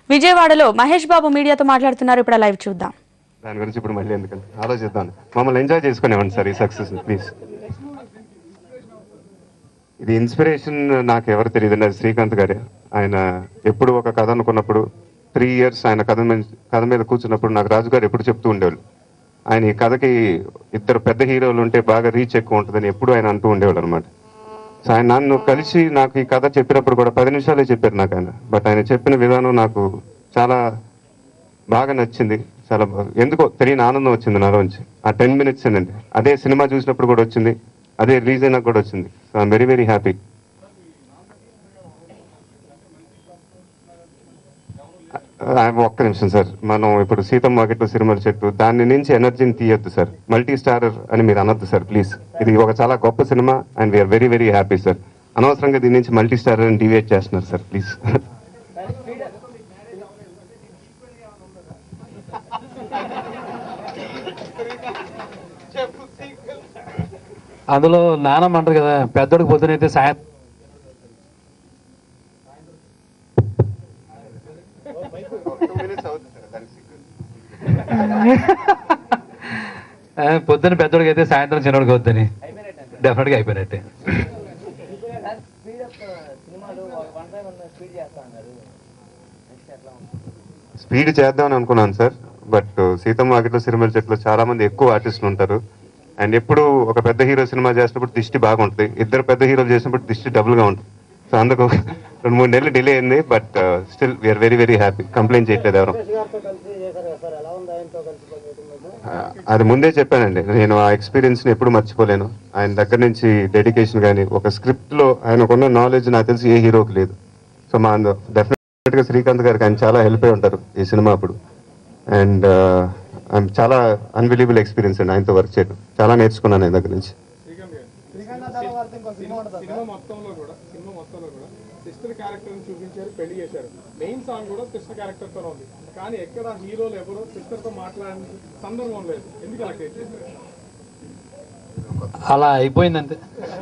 విజయవాడలో మహేష్ బాబు మీడియాతో మాట్లాడుతున్నారు ఇప్పుడు ఆ లైవ్ చూద్దాం దాని గురించి ఇప్పుడు మళ్ళీ ఎందుకంటే ఆలోచిద్దాం మమ్మల్ని ఎంజాయ్ చేసుకునేవ్వండి సార్ ఈ సక్సెస్ ప్లీజ్ ఇది ఇన్స్పిరేషన్ నాకు ఎవరు తెలియదు అది శ్రీకాంత్ గారే ఆయన ఎప్పుడు ఒక కథ అనుకున్నప్పుడు త్రీ ఇయర్స్ ఆయన కథ మీద కథ మీద కూర్చున్నప్పుడు నాకు రాజు గారు ఎప్పుడు చెప్తూ ఉండేవాళ్ళు ఆయన ఈ కథకి ఇద్దరు పెద్ద హీరోలు ఉంటే బాగా రీచ్ ఎక్కువ ఉంటుందని ఎప్పుడు ఆయన అంటూ ఉండేవాళ్ళు అనమాట సో ఆయన నన్ను కలిసి నాకు ఈ కథ చెప్పినప్పుడు కూడా పది నిమిషాలే చెప్పారు నాకు ఆయన బట్ ఆయన చెప్పిన విధానం నాకు చాలా బాగా నచ్చింది చాలా బా- ఎందుకో తెలియని ఆనందం వచ్చింది నాలోంచి ఆ టెన్ మినిట్స్ అండి అదే సినిమా చూసినప్పుడు కూడా వచ్చింది అదే రిలీజ్ అయినా కూడా వచ్చింది so I'm very very happy ఒక్క నిమిషం సార్ మనం ఇప్పుడు సీతమ్మ వాకిట్లో సిరిమల చెట్టు దాని నుంచి ఎనర్జీని తీయొద్దు సార్ మల్టీ స్టారర్ అని మీరు అనొద్దు సార్ ప్లీజ్ ఇది ఒక చాలా గొప్ప సినిమా and we're very very happy sir అనవసరంగా దీని నుంచి మల్టీ స్టారర్ అని డివేట్ చేస్తున్నారు సార్ ప్లీజ్ అందులో నానమ్మ అంటారు కదా పెద్దోడికి పొద్దునైతే సాయం ఆ, పొద్దున పెద్దోడికి అయితే సాయంత్రం చిన్నోడికి వద్దని డెఫినెట్గా అయిపోయినట్టే స్పీడ్ చేద్దామని అనుకున్నాను సార్ బట్ సీతమ్మ వాకిట్లో సినిమాల చెట్లు చాలా మంది ఎక్కువ ఆర్టిస్టులు ఉంటారు అండ్ ఎప్పుడు ఒక పెద్ద హీరో సినిమా చేసినప్పుడు దిష్టి బాగుంటుంది ఇద్దరు పెద్ద హీరోలు చేసినప్పుడు దిష్టి డబుల్ గా ఉంటుంది సో అందుకు రెండు మూడు నెలలు డిలే అయింది but still we're very very happy complaint చేయట్లేదు ఎవరు అది ముందే చెప్పానండి నేను ఆ ఎక్స్పీరియన్స్ ని ఎప్పుడు మర్చిపోలేను ఆయన దగ్గర నుంచి డెడికేషన్ కానీ ఒక స్క్రిప్ట్ లో ఆయనకున్న నాలెడ్జ్ నాకు తెలిసి ఏ హీరోకి లేదు సో మా డెఫినెట్ గా శ్రీకాంత్ గారికి ఆయన చాలా హెల్ప్ అయి ఉంటారు ఈ సినిమా అప్పుడు అండ్ చాలా అన్బిలీబుల్ ఎక్స్పీరియన్స్ అండి ఆయనతో వర్క్ చేయడం చాలా నేర్చుకున్నాను ఆయన దగ్గర నుంచి సినిమా మొత్తంలో కూడా సినిమా మొత్తంలో కూడా సిస్టర్ క్యారెక్టర్ చూపించారు పెళ్లి చేశారు మెయిన్ సాంగ్ కూడా సిస్టర్ క్యారెక్టర్ తో ఉంది కానీ ఎక్కడ హీరోలు ఎవరు సిస్టర్ తో మాట్లాడిన సందర్భం లేదు ఎందుకు అలా క్రియేట్ చేశారు అలా అయిపోయిందంతే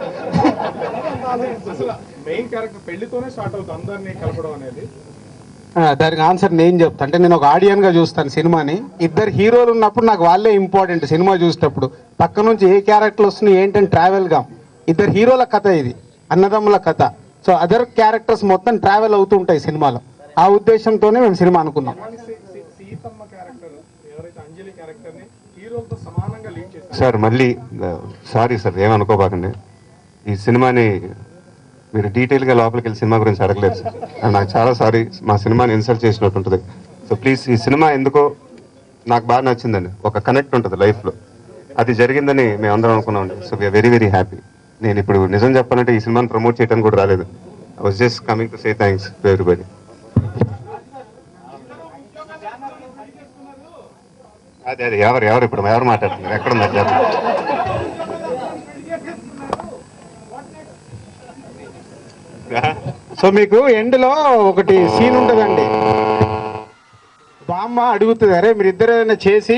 అసలు మెయిన్ క్యారెక్టర్ పెళ్లితోనే స్టార్ట్ అవుతుంది అందరినీ కలపడం అనేది ఆ, దానికి ఆన్సర్ నేను చెప్తా అంటే నేను ఒక ఆడియన్ గా చూస్తాను సినిమాని ఇద్దరు హీరోలు ఉన్నప్పుడు నాకు వాళ్ళే ఇంపార్టెంట్ సినిమా చూసేటప్పుడు పక్క నుంచి ఏ క్యారెక్టర్ వస్తున్నాయి ఏంటని ట్రావెల్ గా ఇద్దరు హీరోల కథ ఇది అన్నదమ్ముల కథ సో అదర్ క్యారెక్టర్స్ మొత్తం ట్రావెల్ అవుతూ ఉంటాయి సినిమాలో ఆ ఉద్దేశంతోనే మేము సినిమా అనుకున్నాం సీ- సీ- సీతమ్మ క్యారెక్టర్ ఎవరైతే అంజలి క్యారెక్టర్ ని హీరోలతో సమానంగా లీడ్ చేశారు సార్ మళ్ళీ సారీ సార్ ఏమనుకోబాకండి ఈ సినిమాని మీరు డీటెయిల్ గా లోపలికి వెళ్ళి సినిమా గురించి అడగలేదు సార్ అండ్ నాకు చాలా సారీ మా సినిమాని ఇన్సల్ట్ చేసినట్టు ఉంటుంది సో ప్లీజ్ ఈ సినిమా ఎందుకో నాకు బాగా నచ్చిందండి ఒక కనెక్ట్ ఉంటుంది లైఫ్ లో అది జరిగిందని మేము అందరం అనుకున్నాం so we're very very happy నేను ఇప్పుడు నిజం చెప్పాలంటే ఈ సినిమాని ప్రమోట్ చేయడానికి కూడా రాలేదు I was just coming to say thanks to everybody అదే అదే ఎవరు ఎవరు ఇప్పుడు ఎవరు మాట్లాడుతున్నారు ఎక్కడ ఉన్నారు చెప్పండి సో మీకు ఎండ్ లో ఒకటి సీన్ ఉంటుందండి బామ్మ అడుగుతుంది అరే మీరు ఇద్దరు ఏదైనా చేసి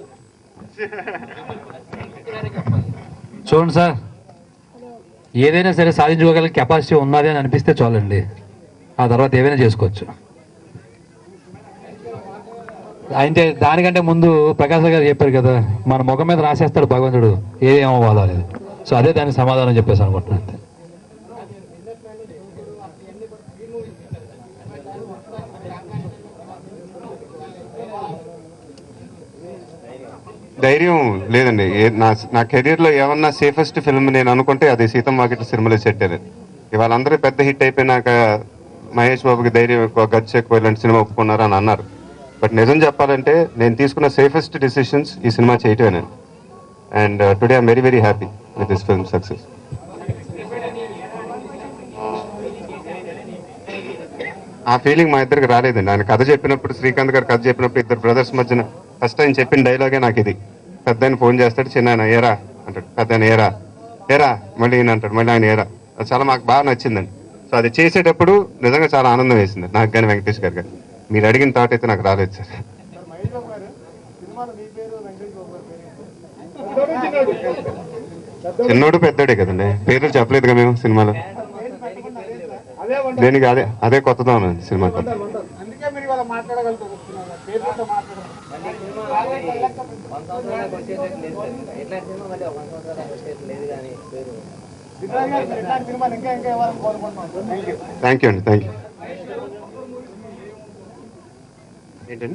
చూడండి సార్ ఏదైనా సరే సాధించుకోగల కెపాసిటీ ఉన్నది అని అనిపిస్తే చాలండి ఆ తర్వాత ఏవైనా చేసుకోవచ్చు అయితే దానికంటే ముందు ప్రకాశ్ గారు చెప్పారు కదా మన ముఖం మీద రాసేస్తాడు భగవంతుడు ఏదేమవ్వాలో అనేది సో అదే దానికి సమాధానం చెప్పేసి అనుకుంటున్నాను అంతే. ధైర్యం లేదండి ఏ- నా నా కెరీర్ లో ఏమన్నా సేఫెస్ట్ ఫిల్మ్ నేను అనుకుంటే అది సీతం వాకిట్ సినిమాలో సెట్ అయ్యేది ఇవాళ అందరూ పెద్ద హిట్ అయిపోయినాక మహేష్ బాబుకి ధైర్యం ఎక్కువ గచ్చు ఎక్కువ ఇలాంటి సినిమా ఒప్పుకున్నారు అని అన్నారు బట్ నిజం చెప్పాలంటే నేను తీసుకున్న సేఫెస్ట్ డిసిషన్స్ ఈ సినిమా చేయటమే నేను and today I'm very very happy with this film success ఆ ఫీలింగ్ మా ఇద్దరికి రాలేదండి ఆయన కథ చెప్పినప్పుడు శ్రీకాంత్ గారు కథ చెప్పినప్పుడు ఇద్దరు బ్రదర్స్ మధ్యన ఫస్ట్ ఆయన చెప్పిన డైలాగే నాకు ఇది పెద్ద ఆయన ఫోన్ చేస్తాడు చిన్న ఆయన ఏరా అంటాడు పెద్ద ఆయన ఏరా ఏరా మళ్ళీ ఈయన అంటాడు మళ్ళీ ఆయన ఏరా అది చాలా మాకు బాగా నచ్చిందండి సో అది చేసేటప్పుడు నిజంగా చాలా ఆనందం వేసింది నాకు కానీ వెంకటేష్ గారు కానీ మీరు అడిగిన థాట్ అయితే నాకు రాలేదు సార్ చిన్నోడు పెద్దోడే కదండి పేర్లు చెప్పలేదుగా మేము సినిమాలో దేనికి అదే అదే కొత్తదా ఉన్నది సినిమాకి అందుకే మీరు కదా మాట్లాడగలుగుతారు చెప్తున్నాను. పేర్లతో మాట్లాడగలుగుతారు. విక్రాంత్ గారు, మీరు ఇట్లాంటి సినిమాలు ఇంకా ఇంకా ఇవ్వాలని కోరుకుంటున్నాను థ్యాంక్ యూ థ్యాంక్ యూ అండి థ్యాంక్ యూ ఏంటండి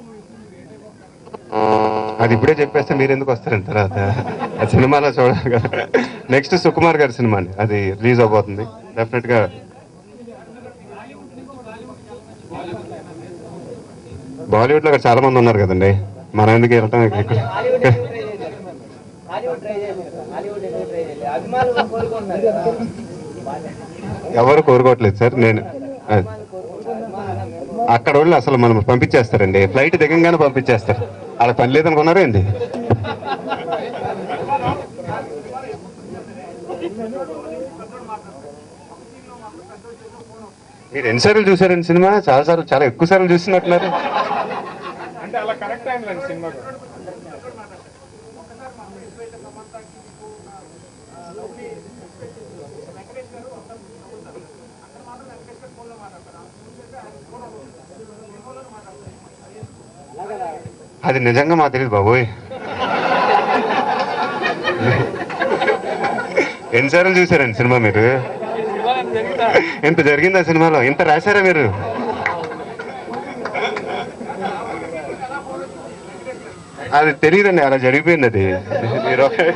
అది ఇప్పుడే చెప్పేస్తే మీరు ఎందుకు వస్తారండి తర్వాత ఆ సినిమాలో చూడాలి కదా నెక్స్ట్ సుకుమార్ గారి సినిమా అండి అది రిలీజ్ అవబోతుంది డెఫినెట్గా బాలీవుడ్లో అక్కడ చాలా మంది ఉన్నారు కదండి మనం ఎందుకు వెళ్ళటం ఇక్కడ హాలీవుడ్ ట్రై చేశారు హాలీవుడ్ ఎందుకు ట్రై చేయలేదు అభిమానులు కోరుకుంటున్నారు కదా ఎవరు కోరుకోవట్లేదు సార్ నేను అది. అక్కడ వాళ్ళు అసలు మనం పంపించేస్తారండి ఫ్లైట్ దిగంగానే పంపించేస్తారు వాళ్ళ పని లేదనుకున్నారా ఏంది మీరు ఎన్నిసార్లు చూసారండి సినిమా చాలా సార్లు చాలా ఎక్కువ సార్లు చూసినట్టున్నారు అంటే అలా కరెక్ట్ అయిందండి సినిమాకు అది నిజంగా మాకు తెలియదు బాబోయ్ ఎన్నిసార్లు చూసారండి సినిమా మీరు ఇంత జరిగింది ఆ సినిమాలో ఇంత రాశారా మీరు అది తెలియదండి అలా జరిగిపోయింది అది మీరు ఒక-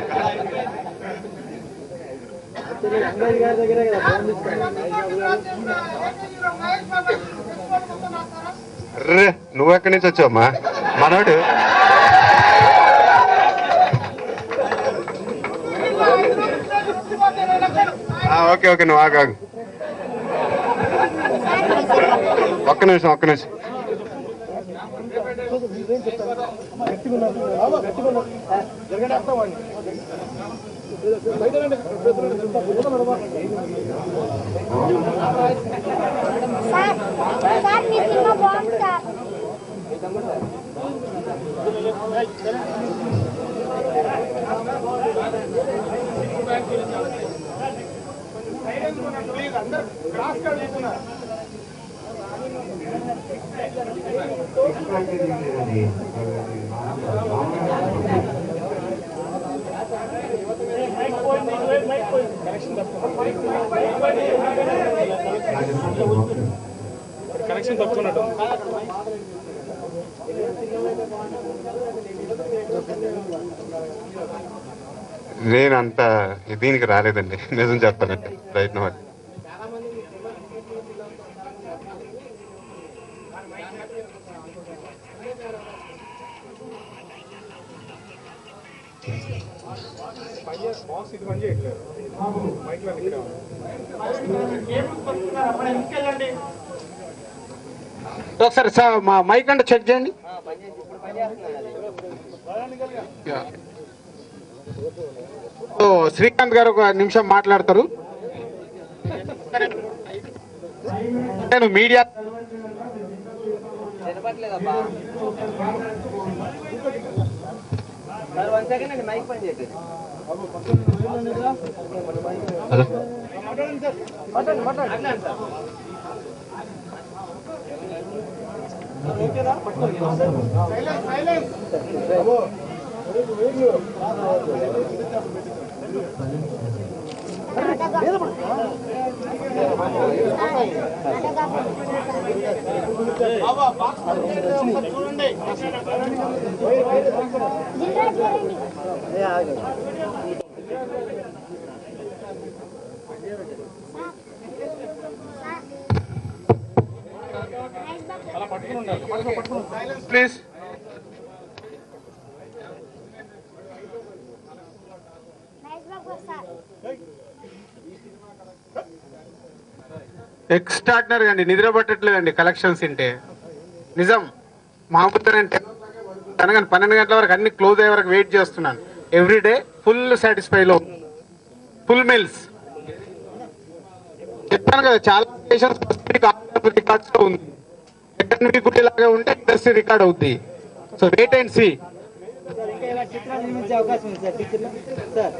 అర్రే నువ్వు ఎక్కడి నుంచి వచ్చావమ్మా మనోడు ఆ, ఓకే ఓకే నువ్వు ఆగు ఆగు. ఒక్క నిమిషం ఒక్క నిమిషం సార్ సార్ మీ సినిమా బాగుంది సార్ కనెక్షన్ తప్పుకున్నట్టు నేను అంత దీనికి రాలేదండి నిజం చెప్పానంటే రైట్ నో బాక్స్ ఇది పని చేయట్లేదు మైక్ లో ఇక్కడ ఒకసారి సార్ మా మైక్ అంటే చెక్ చేయండి యా. సో శ్రీకాంత్ గారు ఒక నిమిషం మాట్లాడతారు నేను మీడియా వినపట్లేదబ్బా సార్ వన్ సెకండ్ అండి మైక్ పని చేయట్లేదు ప్లీజ్ నైస్ బాబు సార్ ఎక్స్ట్రాడినరీ అండి నిద్ర పట్టట్లేదండి కలెక్షన్స్ తింటే నిజం మామూలు అంటే అనగానే పన్నెండు గంటల వరకు అన్ని క్లోజ్ అయ్యే వరకు వెయిట్ చేస్తున్నాను ఎవ్రీ డే ఫుల్ సాటిస్ఫైలో ఫుల్ మీల్స్ చెప్పాను కదా చాలా రికార్డ్స్ లో ఉంది ఎక్కడవి గుడి లాగా ఉంటే ఇండస్ట్రీ రికార్డ్ అవుద్ది సో వెయిట్ అండ్ సీ ఇంకా ఇలా చిత్రాలు నిర్మించే అవకాశం ఉంది సార్ టీచర్లు సార్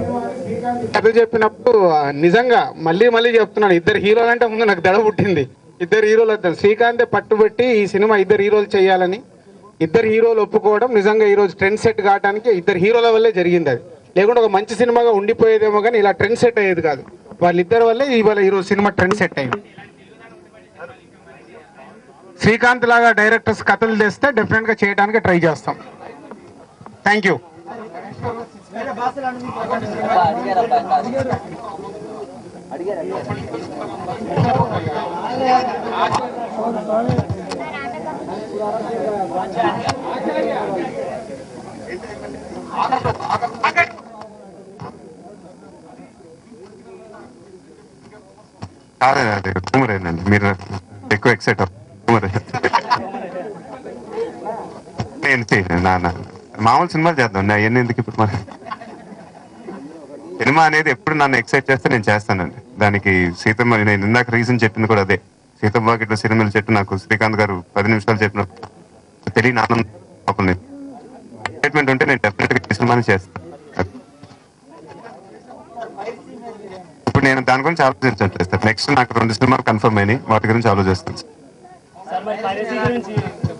కథ చెప్పినప్పుడు ఆ, నిజంగా మళ్ళీ మళ్ళీ చెప్తున్నాను ఇద్దరు హీరోలు అంటే ముందు నాకు దడ పుట్టింది ఇద్దరు హీరోలు వద్దాం శ్రీకాంతే పట్టుబట్టి ఈ సినిమా ఇద్దరు హీరోలు చేయాలని ఇద్దరు హీరోలు ఒప్పుకోవడం నిజంగా ఈ రోజు ట్రెండ్ సెట్ కావడానికి ఇద్దరు హీరోల వల్లే జరిగింది అది లేకుంటే ఒక మంచి సినిమాగా ఉండిపోయేదేమో కానీ ఇలా ట్రెండ్ సెట్ అయ్యేది కాదు వాళ్ళిద్దరి వల్లే ఇవాళ ఈరోజు సినిమా ట్రెండ్ సెట్ అయింది శ్రీకాంత్ లాగా డైరెక్టర్స్ కథలు తెస్తే డెఫినెట్ గా చేయడానికి ట్రై చేస్తాం థ్యాంక్ యూ కాదు అది ట్యూమర్ అయిందండి మీరు ఎక్కువ ఎక్సైట్ ట్యూమర్ నేను చేయను నాన్న మామూలు సినిమాలు చేద్దాం నా ఎన్ని ఎందుకు ఇప్పుడు మరి సినిమా అనేది ఎప్పుడు నన్ను ఎక్సైట్ చేస్తే నేను చేస్తానండి దానికి సీతమ్మ నేను ఇందాక రీజన్ చెప్పింది కూడా అదే సీతమ్మ ఇట్లా సినిమాలు చెప్పి నాకు శ్రీకాంత్ గారు పది నిమిషాలు చెప్పినప్పుడు తెలియని ఆనందం పాపం నేను ఎక్సైట్మెంట్ ఉంటే నేను డెఫినెట్ గా ఈ సినిమాని చేస్తాను ఇప్పుడు నేను దాని గురించి ఆలోచించట్లేదు సార్ నెక్స్ట్ నాకు రెండు సినిమాలు కన్ఫర్మ్ అయినాయి వాటి గురించి ఆలోచిస్తాను సార్. సార్ మరి పైరసీ గురించి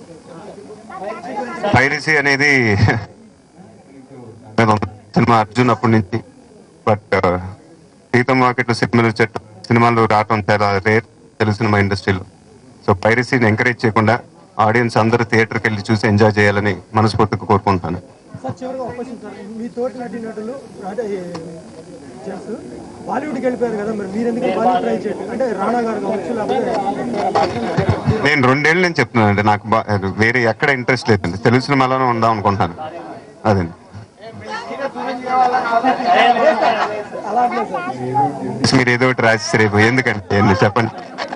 పైరసీ అనేది మీద ఉంది. సినిమా అర్జున్ అప్పటి నుంచి బట్ సీతం మార్కెట్లో సినిమాలు చెట్టు సినిమాలు రావటం చాలా రేర్ తెలుగు సినిమా ఇండస్ట్రీలో సో పైరసీని ఎంకరేజ్ చేయకుండా ఆడియన్స్ అందరూ థియేటర్కి వెళ్ళి చూసి ఎంజాయ్ చేయాలని మనస్ఫూర్తిగా కోరుకుంటాను సార్ చివరిగా ఒక క్వశ్చన్ సార్ మీ తోటి నటి నటులు అంటే జెంట్స్ బాలీవుడ్కి వెళ్ళిపోయారు కదా మరి మీరు ఎందుకు బాలీవుడ్ ట్రై చేయండి అంటే రాణా గారు కావచ్చు లేకపోతే నేను రెండేళ్ళు నేను చెప్తున్నాను అంటే నాకు బా- వేరే ఎక్కడ ఇంట్రెస్ట్ లేదండి తెలుగు సినిమాలోనే ఉందాం అనుకుంటాను అదండి మీరు ఏదో ఒకటి రాసి రేపు ఎందుకంటే ఎందుకు చెప్పండి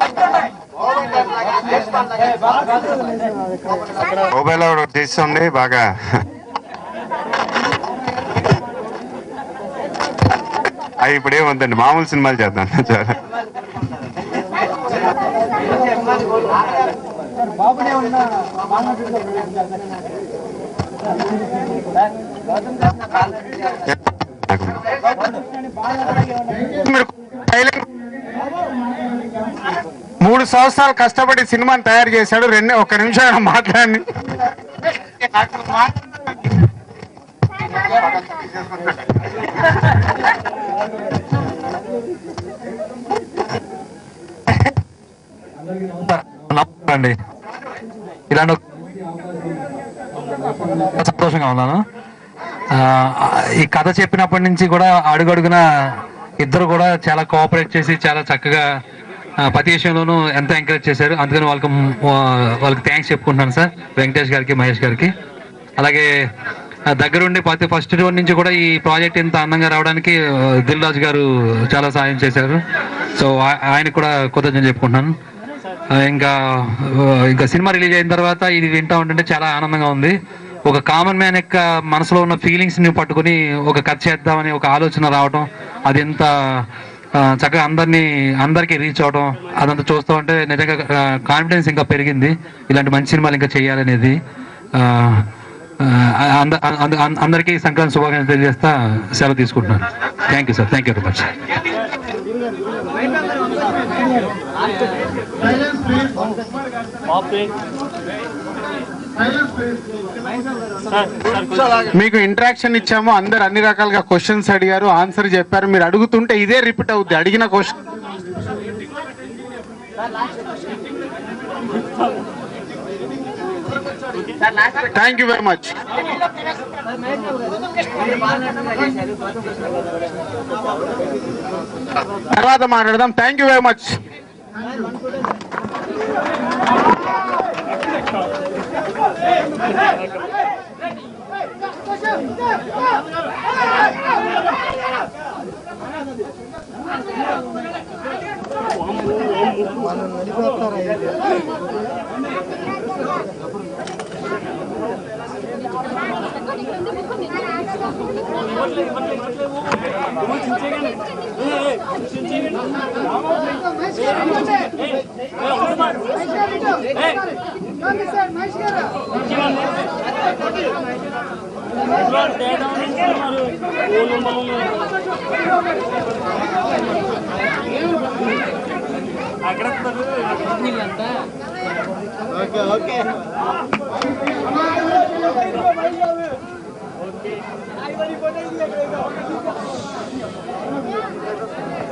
మొబైల్ ఒకటి చేస్తుంది బాగా అవి ఇప్పుడే వద్దండి మామూలు సినిమాలు చేద్దాం చాలా మీరు silent- మూడు సంవత్సరాలు కష్టపడి సినిమాని తయారు చేశాడు రెండే ఒక్క నిమిషం ఆయన మాట్లాడి నమస్కారం ఇలాంటి ఒక- సంతోషంగా ఉన్నాను ఆ, ఈ కథ చెప్పినప్పటి నుంచి కూడా అడుగడుగున ఇద్దరు కూడా చాలా కోఆపరేట్ చేసి చాలా చక్కగా ఆ, ప్రతి విషయంలోనూ ఎంతో ఎంకరేజ్ చేశారు అందుకని వాళ్ళకి మ్, ఆ, వాళ్ళకి థ్యాంక్స్ చెప్పుకుంటున్నాను సార్ వెంకటేష్ గారికి మహేష్ గారికి అలాగే ఆ, దగ్గరుండి ప్రతి ఫస్ట్ రోజు నుంచి కూడా ఈ ప్రాజెక్ట్ ఇంత అందంగా రావడానికి ఆ, దిల్ రాజు గారు చాలా సాయం చేశారు సో ఆ- ఆయనకు కూడా కృతజ్ఞతలు చెప్పుకుంటున్నాను ఆ, ఇంకా ఆ, ఇంకా సినిమా రిలీజ్ అయిన తర్వాత ఇది వింటా ఉంటుంటే చాలా ఆనందంగా ఉంది ఒక కామన్ మ్యాన్ యొక్క మనసులో ఉన్న ఫీలింగ్స్ ని పట్టుకుని ఒక కథ చేద్దామని ఒక ఆలోచన రావటం అది ఎంత ఆ, చక్కగా అందరినీ అందరికీ రీచ్ అవడం అదంతా చూస్తూ ఉంటే నిజంగా కాన్ఫిడెన్స్ ఇంకా పెరిగింది ఇలాంటి మంచి సినిమాలు ఇంకా చేయాలనేది ఆ, ఆ, అంద- అంద- అంద- అందరికీ సంక్రాంతి శుభాకాంక్షలు తెలియజేస్తా సెలవు తీసుకుంటున్నాను thank you sir thank you very much మీకు ఇంటరాక్షన్ ఇచ్చాము అందరు అన్ని రకాలుగా క్వశ్చన్స్ అడిగారు ఆన్సర్ చెప్పారు మీరు అడుగుతుంటే ఇదే రిపీట్ అవుద్ది అడిగిన question thank you very much తర్వాత మాట్లాడదాం thank you very much okay